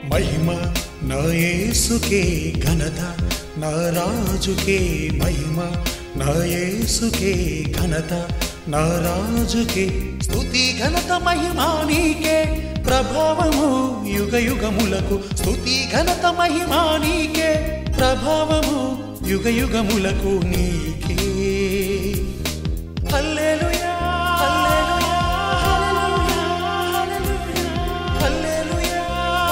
మహిమ నా యేసుకే ఘనత నా రాజుకే మహిమ నా యేసుకే ఘనత నా రాజుకే స్తుతి ఘనత మహిమ నీకే ప్రభావము యుగ యుగములకు స్తుతి ఘనత మహిమ నీకే ప్రభావము యుగ యుగములకు నీకే హల్లెలూయా హల్లెలూయా హల్లెలూయా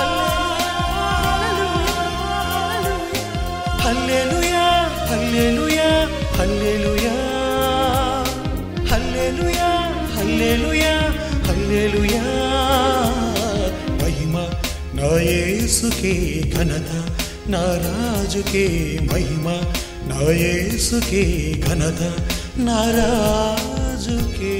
హల్లెలూయా హల్లెలూయా హల్లెలూయా హల్లెలూయా హల్లెలూయా హల్లెలూయా మహిమ నా యేసుకే ఘనత నా రాజుకే మహిమ నా యేసుకే ఘనత నా రాజుకే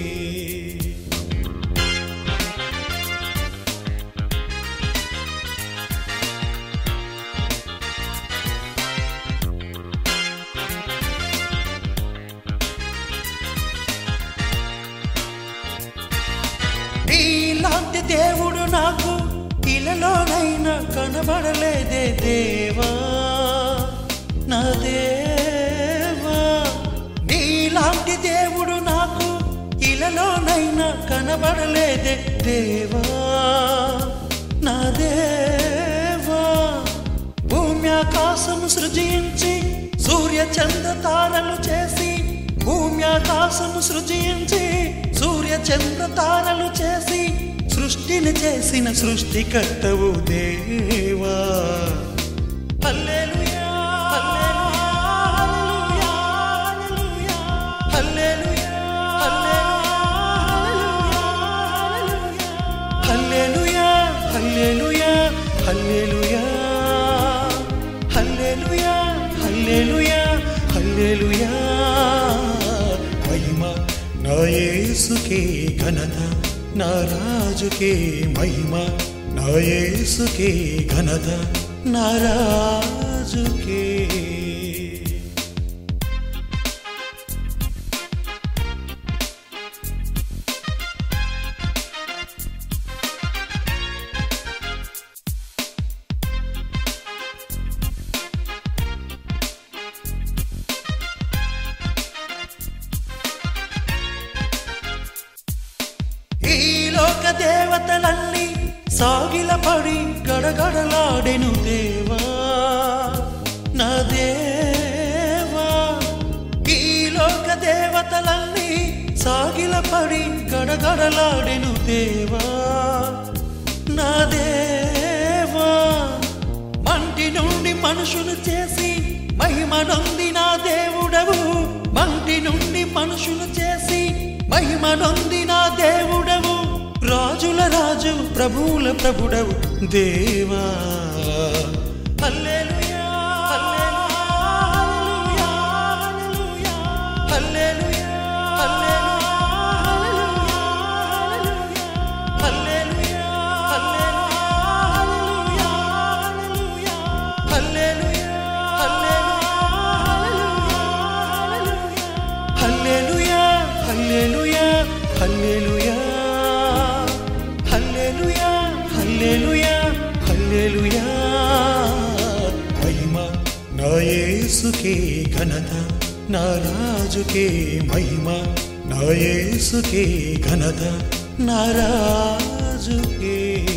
నీలాంటి దేవుడు నాకు ఇలలోనైనా కనబడలేదే దేవా నా దేవా నీలాంటి దేవుడు నాకు ఇలలోనైనా కనబడలేదే దేవా నా దేవా భూమి ఆకాశము సృజించి సూర్య చంద్ర తారలు చేసి భూమి ఆకాశము సృజించి సూర్య చంద్ర తారలు చేసి సృష్టిని చేసిన సృష్టికర్తవు దేవా హల్లెలూయా హల్లెలూయా హల్లెలూయా హల్లెలూయా హల్లెలూయా హల్లెలూయా హల్లెలూయా హల్లెలూయా హల్లెలూయా మహిమ నా యేసుకే ఘనత నా రాజుకే మహిమ నా యేసుకే ఘనత నా రాజుకే ఈ లోక దేవతలన్నీ సాగిలపడి గడగడలాడెను దేవా నా దేవా ఈ లోక దేవతలన్నీ సాగిలపడి గడగడలాడెను దేవా నా దేవా మంటి నుండి మనుషులు చేసి మహిమ నొంది నా దేవుడవు మంటి నుండి మనుషులు చేసి మహిమ నొంది నా దేవుడవు రాజుల రాజు ప్రభువుల ప్రభుడవు దేవా హల్లెలూయా హల్లెలూయా హల్లెలూయా హల్లెలూయా హల్లెలూయా హల్లెలూయా హల్లెలూయా హల్లెలూయా హల్లెలూయా హల్లెలూయా హల్లెలూయా మహిమ నా యేసుకే ఘనత నా రాజుకే మహిమ నా యేసుకే ఘనత నా రాజుకే